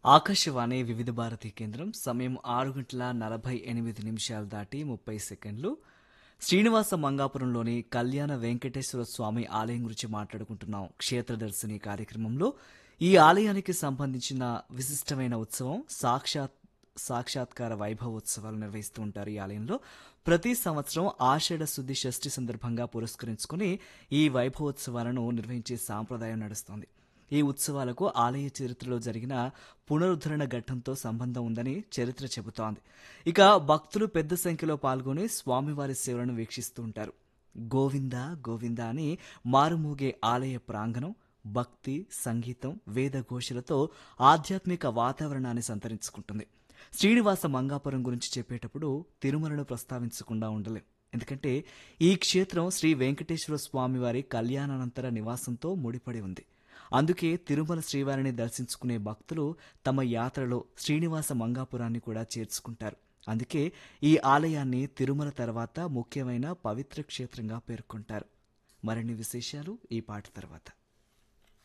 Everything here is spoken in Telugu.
ఆకాశవాణి వివిధ భారతి కేంద్రం సమయం ఆరు గంటల నలభై ఎనిమిది నిమిషాలు దాటి ముప్పై సెకండ్లు శ్రీనివాస మంగాపురంలోని కళ్యాణ వెంకటేశ్వర స్వామి ఆలయం గురించి మాట్లాడుకుంటున్నాం క్షేత్రదర్శిని కార్యక్రమంలో ఈ ఆలయానికి సంబంధించిన విశిష్టమైన ఉత్సవం సాక్షాత్ సాక్షాత్కార వైభవోత్సవాలు నిర్వహిస్తూ ఉంటారు ఈ ఆలయంలో ప్రతి సంవత్సరం ఆషాఢ శుద్ధి షష్ఠి సందర్భంగా పురస్కరించుకుని ఈ వైభవోత్సవాలను నిర్వహించే సాంప్రదాయం నడుస్తోంది ఈ ఉత్సవాలకు ఆలయ చరిత్రలో జరిగిన పునరుద్ధరణ ఘట్టంతో సంబంధం ఉందని చరిత్ర చెబుతోంది ఇక భక్తులు పెద్ద సంఖ్యలో పాల్గొని స్వామివారి సేవలను వీక్షిస్తూ ఉంటారు గోవింద గోవింద అని మారుమోగే ఆలయ ప్రాంగణం భక్తి సంగీతం వేద ఘోషలతో ఆధ్యాత్మిక వాతావరణాన్ని సంతరించుకుంటుంది శ్రీనివాస మంగాపురం గురించి చెప్పేటప్పుడు తిరుమలను ప్రస్తావించకుండా ఉండలేం ఎందుకంటే ఈ క్షేత్రం శ్రీ వెంకటేశ్వర స్వామివారి కళ్యాణానంతర నివాసంతో ముడిపడి ఉంది అందుకే తిరుమల శ్రీవారిని దర్శించుకునే భక్తులు తమ యాత్రలో శ్రీనివాస మంగాపురాన్ని కూడా చేర్చుకుంటారు అందుకే ఈ ఆలయాన్ని తిరుమల తర్వాత ముఖ్యమైన పవిత్ర క్షేత్రంగా పేర్కొంటారు మరిన్ని విశేషాలు ఈ పాట తర్వాత